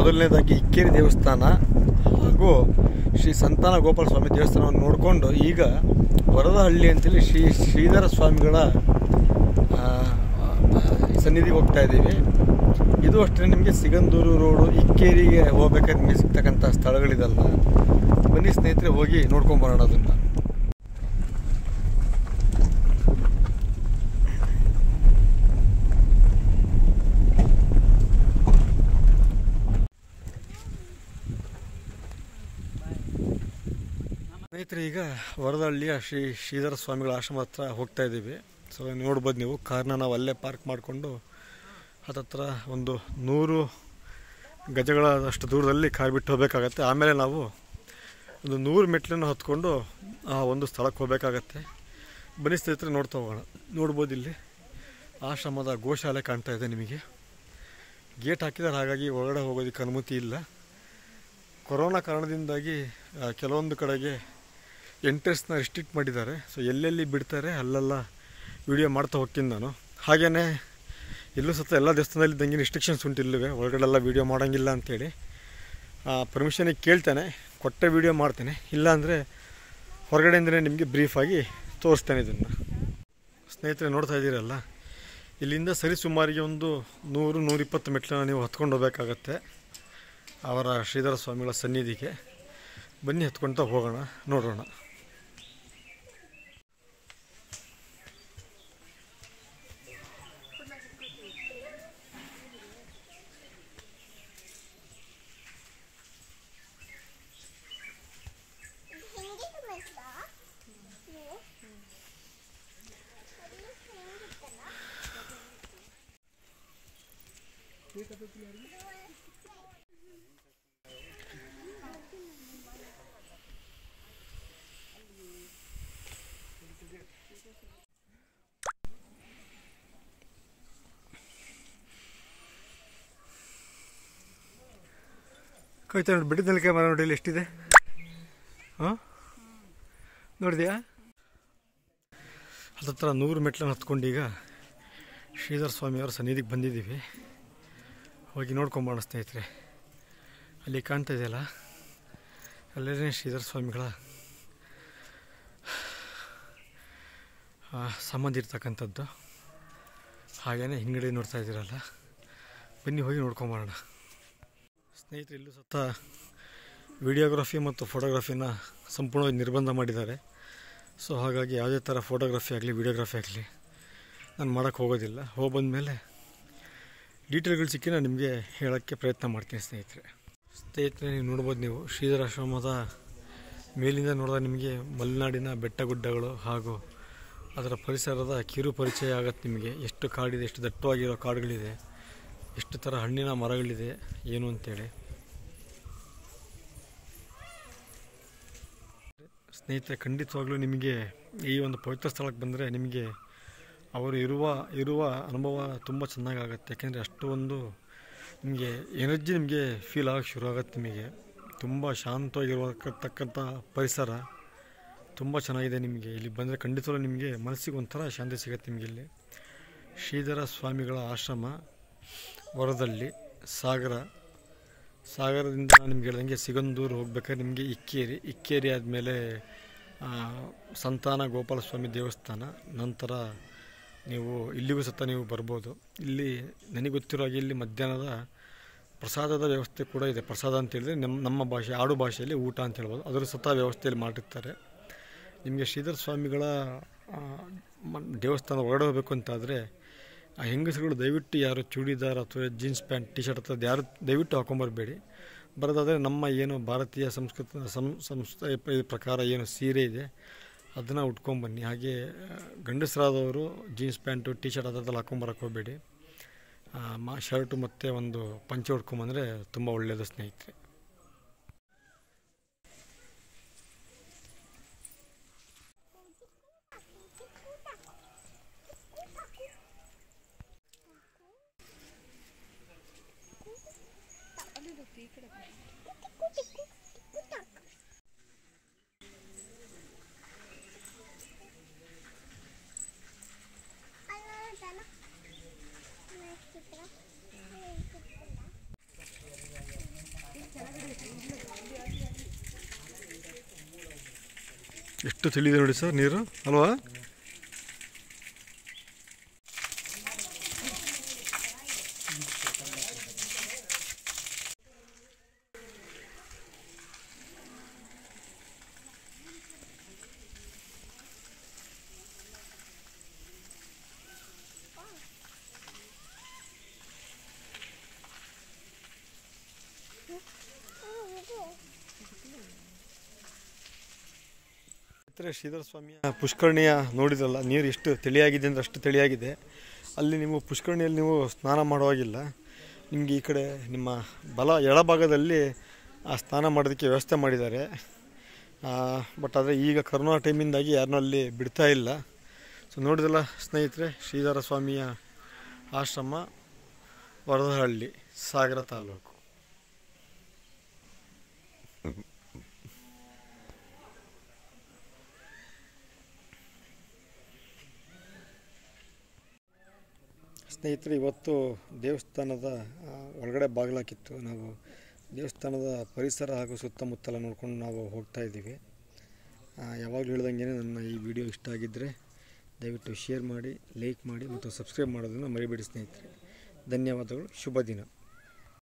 ಮೊದಲನೇದಾಗಿ ಇಕ್ಕೇರಿ ದೇವಸ್ಥಾನ ಹಾಗೂ ಶ್ರೀ ಸಂತಾನ ಗೋಪಾಲ ಸ್ವಾಮಿ ದೇವಸ್ಥಾನವನ್ನು ನೋಡಿಕೊಂಡು ಈಗ ವರದಹಳ್ಳಿ ಅಂತೇಳಿ ಶ್ರೀ ಶ್ರೀಧರ ಸ್ವಾಮಿಗಳ ಆ, ಆ, ಸನ್ನಿಧಿಗೆ ಹೋಗ್ತಾ ಇದ್ದೀವಿ ಇದು ಅಷ್ಟೇ ನಿಮಗೆ ಸಿಗಂದೂರು ರೋಡು ಇಕ್ಕೇರಿಗೆ ಹೋಗ್ಬೇಕಾದ್ರೆ ನಿಮಗೆ ಸಿಗ್ತಕ್ಕಂಥ ಸ್ಥಳಗಳಿದಲ್ಲ ಬನ್ನಿ ಸ್ನೇಹಿತರೆ ಹೋಗಿ ನೋಡ್ಕೊಂಬರೋಣ ಅದನ್ನು ಸ್ನೇಹಿತರೆ ಈಗ ವರದಹಳ್ಳಿಯ ಶ್ರೀ ಶ್ರೀಧರ ಸ್ವಾಮಿಗಳ ಆಶ್ರಮ ಹತ್ರ ಹೋಗ್ತಾ ಇದ್ದೀವಿ ಸೊ ನೋಡ್ಬೋದು ನೀವು ಕಾರ್ನ ನಾವು ಅಲ್ಲೇ ಪಾರ್ಕ್ ಮಾಡಿಕೊಂಡು ಹತ್ತತ್ರ ಒಂದು ನೂರು ಗಜಗಳಷ್ಟು ದೂರದಲ್ಲಿ ಕಾರ್ ಬಿಟ್ಟು ಹೋಗಬೇಕಾಗತ್ತೆ ಆಮೇಲೆ ನಾವು ಒಂದು ನೂರು ಮೆಟ್ಲನ್ನು ಹತ್ಕೊಂಡು ಆ ಒಂದು ಸ್ಥಳಕ್ಕೆ ಹೋಗಬೇಕಾಗತ್ತೆ ಬನ್ನಿ ಸ್ನೇಹಿತರೆ ನೋಡ್ತಾ ಹೋಗೋಣ ನೋಡ್ಬೋದು ಇಲ್ಲಿ ಆಶ್ರಮದ ಗೋಶಾಲೆ ಕಾಣ್ತಾ ಇದೆ ನಿಮಗೆ ಗೇಟ್ ಹಾಕಿದ್ದಾರೆ ಹಾಗಾಗಿ ಒಳಗಡೆ ಹೋಗೋದಕ್ಕೆ ಅನುಮತಿ ಇಲ್ಲ ಕೊರೋನಾ ಕಾರಣದಿಂದಾಗಿ ಆ, ಕೆಲವೊಂದು ಕಡೆಗೆ ಎಂಟ್ರೆನ್ಸ್ನ ರಿಸ್ಟ್ರಿಕ್ಟ್ ಮಾಡಿದ್ದಾರೆ ಸೊ ಎಲ್ಲೆಲ್ಲಿ ಬಿಡ್ತಾರೆ ಅಲ್ಲೆಲ್ಲ ವಿಡಿಯೋ ಮಾಡ್ತಾ ಹೋಗ್ತೀನಿ ನಾನು ಹಾಗೆಯೇ ಇಲ್ಲೂ ಸತ ಎಲ್ಲ ದೇವಸ್ಥಾನದಲ್ಲಿ ಇದ್ದಂಗೆ ರಿಸ್ಟ್ರಿಕ್ಷನ್ಸ್ ಉಂಟು ಇಲ್ಲವೇ ಒಳಗಡೆಲ್ಲ ವೀಡಿಯೋ ಮಾಡೋಂಗಿಲ್ಲ ಅಂತೇಳಿ ಪರ್ಮಿಷನಿಗೆ ಕೇಳ್ತೇನೆ ಕೊಟ್ಟ ವೀಡಿಯೋ ಮಾಡ್ತೇನೆ ಇಲ್ಲಾಂದರೆ ಹೊರಗಡೆಯಿಂದಲೇ ನಿಮಗೆ ಬ್ರೀಫಾಗಿ ತೋರಿಸ್ತೇನೆ ಇದನ್ನು ಸ್ನೇಹಿತರೆ ನೋಡ್ತಾ ಇದ್ದೀರಲ್ಲ ಇಲ್ಲಿಂದ ಸರಿ ಸುಮಾರಿಗೆ ಒಂದು ನೂರು ನೂರಿಪ್ಪತ್ತು ಮೆಟ್ಲನ್ನ ನೀವು ಹತ್ಕೊಂಡು ಹೋಗಬೇಕಾಗತ್ತೆ ಅವರ ಶ್ರೀಧರ ಸ್ವಾಮಿಗಳ ಸನ್ನಿಧಿಗೆ ಬನ್ನಿ ಹತ್ಕೊಳ್ತಾ ಹೋಗೋಣ ನೋಡೋಣ ಹೆಂಗಿತ್ತು ಮೆಟ್ಲ ನೀವು ಹೆಂಗಿತ್ತಲ್ಲ ಕವಿತಾ ನೋಡಿ ಬೆಟ್ಟದ ನೆಲಕ್ಕೆ ಮರ ನೋಡಿ ಇಲ್ಲಿ ಎಷ್ಟಿದೆ ಹಾಂ ನೋಡಿದ್ಯಾ ಹತ್ತತ್ರ ನೂರು ಮೆಟ್ಲನ್ನು ಹತ್ಕೊಂಡು ಈಗ ಶ್ರೀಧರ ಸ್ವಾಮಿಯವರ ಸನ್ನಿಧಿಗೆ ಬಂದಿದ್ದೀವಿ ಹೋಗಿ ನೋಡ್ಕೊಂಬೋಣ ಸ್ನೇಹಿತರೆ ಅಲ್ಲಿ ಕಾಣ್ತಾ ಇದೆಯಲ್ಲ ಅಲ್ಲೇ ಶ್ರೀಧರ ಸ್ವಾಮಿಗಳ ಆ, ಸಮಾಧಿ ಇರ್ತಕ್ಕಂಥದ್ದು ಹಾಗೆಯೇ ಹಿಂಗಡೆ ನೋಡ್ತಾ ಇದ್ದೀರಲ್ಲ ಬನ್ನಿ ಹೋಗಿ ನೋಡ್ಕೊಂಬರೋಣ ಸ್ನೇಹಿತರೆ ಇಲ್ಲೂ ಸತ್ತ ವಿಡಿಯೋಗ್ರಫಿ ಮತ್ತು ಫೋಟೋಗ್ರಫಿನ ಸಂಪೂರ್ಣವಾಗಿ ನಿರ್ಬಂಧ ಮಾಡಿದ್ದಾರೆ ಸೊ ಹಾಗಾಗಿ ಯಾವುದೇ ಥರ ಫೋಟೋಗ್ರಫಿ ಆಗಲಿ ವಿಡಿಯೋಗ್ರಫಿ ಆಗಲಿ ನಾನು ಮಾಡೋಕ್ಕೆ ಹೋಗೋದಿಲ್ಲ ಹೋಗಿ ಬಂದಮೇಲೆ ಡೀಟೇಲ್ಗಳು ಸಿಕ್ಕಿ ನಾನು ನಿಮಗೆ ಹೇಳೋಕ್ಕೆ ಪ್ರಯತ್ನ ಮಾಡ್ತೀನಿ ಸ್ನೇಹಿತರೆ ಸ್ನೇಹಿತರೆ ನೀವು ನೋಡ್ಬೋದು ನೀವು ಶ್ರೀಧರಾಶ್ರಮದ ಮೇಲಿಂದ ನೋಡಿದಾಗ ನಿಮಗೆ ಮಲೆನಾಡಿನ ಬೆಟ್ಟ ಗುಡ್ಡಗಳು ಹಾಗೂ ಅದರ ಪರಿಸರದ ಕಿರು ಪರಿಚಯ ಆಗತ್ತೆ ನಿಮಗೆ ಎಷ್ಟು ಕಾಡಿದೆ ಎಷ್ಟು ದಟ್ಟವಾಗಿರೋ ಕಾಡುಗಳಿದೆ ಎಷ್ಟು ಥರ ಹಣ್ಣಿನ ಮರಗಳಿದೆ ಏನು ಅಂತೇಳಿ ಸ್ನೇಹಿತರೆ ಖಂಡಿತವಾಗ್ಲೂ ನಿಮಗೆ ಈ ಒಂದು ಪವಿತ್ರ ಸ್ಥಳಕ್ಕೆ ಬಂದರೆ ನಿಮಗೆ ಅವರು ಇರುವ ಇರುವ ಅನುಭವ ತುಂಬ ಚೆನ್ನಾಗಾಗತ್ತೆ ಯಾಕೆಂದರೆ ಅಷ್ಟು ಒಂದು ನಿಮಗೆ ಎನರ್ಜಿ ನಿಮಗೆ ಫೀಲ್ ಆಗಕ್ಕೆ ಶುರು ಆಗುತ್ತೆ ನಿಮಗೆ ತುಂಬ ಶಾಂತವಾಗಿರತಕ್ಕಂಥ ಪರಿಸರ ತುಂಬ ಚೆನ್ನಾಗಿದೆ ನಿಮಗೆ ಇಲ್ಲಿ ಬಂದರೆ ಖಂಡಿತವಾಗ್ಲೂ ನಿಮಗೆ ಮನಸ್ಸಿಗೆ ಒಂಥರ ಶಾಂತಿ ಸಿಗುತ್ತೆ ನಿಮಗೆ ಇಲ್ಲಿ ಶ್ರೀಧರ ಸ್ವಾಮಿಗಳ ಆಶ್ರಮ ವರದಲ್ಲಿ ಸಾಗರ ಸಾಗರದಿಂದ ನಾನು ನಿಮ್ಗೆ ಹೇಳ್ದಂಗೆ ಸಿಗಂದೂರು ಹೋಗ್ಬೇಕಾದ್ರೆ ನಿಮಗೆ ಇಕ್ಕೇರಿ ಇಕ್ಕೇರಿ ಆದಮೇಲೆ ಸಂತಾನ ಗೋಪಾಲ ಸ್ವಾಮಿ ದೇವಸ್ಥಾನ ನಂತರ ನೀವು ಇಲ್ಲಿಗೂ ಸತ ನೀವು ಬರ್ಬೋದು ಇಲ್ಲಿ ನನಗೆ ಗೊತ್ತಿರೋ ಹಾಗೆ ಇಲ್ಲಿ ಮಧ್ಯಾಹ್ನದ ಪ್ರಸಾದದ ವ್ಯವಸ್ಥೆ ಕೂಡ ಇದೆ ಪ್ರಸಾದ ಅಂತ ಹೇಳಿದ್ರೆ ನಮ್ಮ ನಮ್ಮ ಭಾಷೆ ಆಡು ಭಾಷೆಯಲ್ಲಿ ಊಟ ಅಂತ ಹೇಳ್ಬೋದು ಅದರ ಸತ ವ್ಯವಸ್ಥೆಯಲ್ಲಿ ಮಾಡಿರ್ತಾರೆ ನಿಮಗೆ ಶ್ರೀಧರ ಸ್ವಾಮಿಗಳ ಆ, ಮ- ದೇವಸ್ಥಾನ ಹೊರಗಡೆ ಹೋಗಬೇಕು ಅಂತಾದರೆ ಆ ಹೆಂಗಸರುಗಳು ದಯವಿಟ್ಟು ಯಾರು ಚೂಡಿದಾರ್ ಅಥವಾ ಜೀನ್ಸ್ ಪ್ಯಾಂಟ್ ಟಿ ಶರ್ಟ್ ಅಥವಾ ಯಾರು ದಯವಿಟ್ಟು ಹಾಕೊಂಬರ್ಬೇಡಿ ಬರೋದಾದರೆ ನಮ್ಮ ಏನು ಭಾರತೀಯ ಸಂಸ್ಕೃತಿ ಸಂ ಸಂಸ್ಥೆ ಪ್ರಕಾರ ಏನು ಸೀರೆ ಇದೆ ಅದನ್ನು ಉಟ್ಕೊಂಬನ್ನಿ ಹಾಗೆ ಆ, ಗಂಡಸರಾದವರು ಜೀನ್ಸ್ ಪ್ಯಾಂಟು ಟಿ ಶರ್ಟ್ ಅದೆಲ್ಲ ಹಾಕೊಂಬರಕ್ಕೆ ಹೋಗಬೇಡಿ ಮಾ ಶರ್ಟು ಮತ್ತು ಒಂದು ಪಂಚೆ ಉಟ್ಕೊಂಬಂದರೆ ತುಂಬ ಒಳ್ಳೆಯದು ಸ್ನೇಹಿತರೆ ಎಷ್ಟು ತಿಳಿದೆ ನೋಡಿ ಸರ್ ನೀರು ಅಲ್ವಾ ಹತ್ತಿರ ಶ್ರೀಧರ ಸ್ವಾಮಿಯ ಪುಷ್ಕರಣಿಯ ನೋಡಿದ್ರಲ್ಲ ನೀರು ಎಷ್ಟು ತಿಳಿಯಾಗಿದೆ ಅಂದರೆ ಅಷ್ಟು ತಿಳಿಯಾಗಿದೆ ಅಲ್ಲಿ ನೀವು ಪುಷ್ಕರಣಿಯಲ್ಲಿ ನೀವು ಸ್ನಾನ ಮಾಡುವಾಗಿಲ್ಲ ನಿಮಗೆ ಈ ಕಡೆ ನಿಮ್ಮ ಬಲ ಎಡಭಾಗದಲ್ಲಿ ಆ ಸ್ನಾನ ಮಾಡೋದಕ್ಕೆ ವ್ಯವಸ್ಥೆ ಮಾಡಿದ್ದಾರೆ ಬಟ್ ಆದರೆ ಈಗ ಕರೋನಾ ಟೈಮಿಂದಾಗಿ ಯಾರನ್ನೂ ಅಲ್ಲಿ ಬಿಡ್ತಾ ಇಲ್ಲ ಸೊ ನೋಡಿದ್ರಲ್ಲ ಸ್ನೇಹಿತರೆ ಶ್ರೀಧರ ಸ್ವಾಮಿಯ ಆಶ್ರಮ ವರದಹಳ್ಳಿ ಸಾಗರ ತಾಲೂಕು ಸ್ನೇಹಿತರೆ ಇವತ್ತು ದೇವಸ್ಥಾನದ ಆ, ಒಳಗಡೆ ಬಾಗಿಲಾಕಿತ್ತು ನಾವು ದೇವಸ್ಥಾನದ ಪರಿಸರ ಹಾಗೂ ಸುತ್ತಮುತ್ತಲ ನೋಡ್ಕೊಂಡು ನಾವು ಹೋಗ್ತಾ ಇದ್ದೀವಿ ಯಾವಾಗಲೂ ಹೇಳ್ದಂಗೆ ನನ್ನ ಈ ವಿಡಿಯೋ ಇಷ್ಟ ಆಗಿದ್ದರೆ ದಯವಿಟ್ಟು ಶೇರ್ ಮಾಡಿ ಲೈಕ್ ಮಾಡಿ ಮತ್ತು ಸಬ್ಸ್ಕ್ರೈಬ್ ಮಾಡೋದನ್ನು ಮರಿಬೇಡಿ ಸ್ನೇಹಿತರೆ ಧನ್ಯವಾದಗಳು ಶುಭ ದಿನ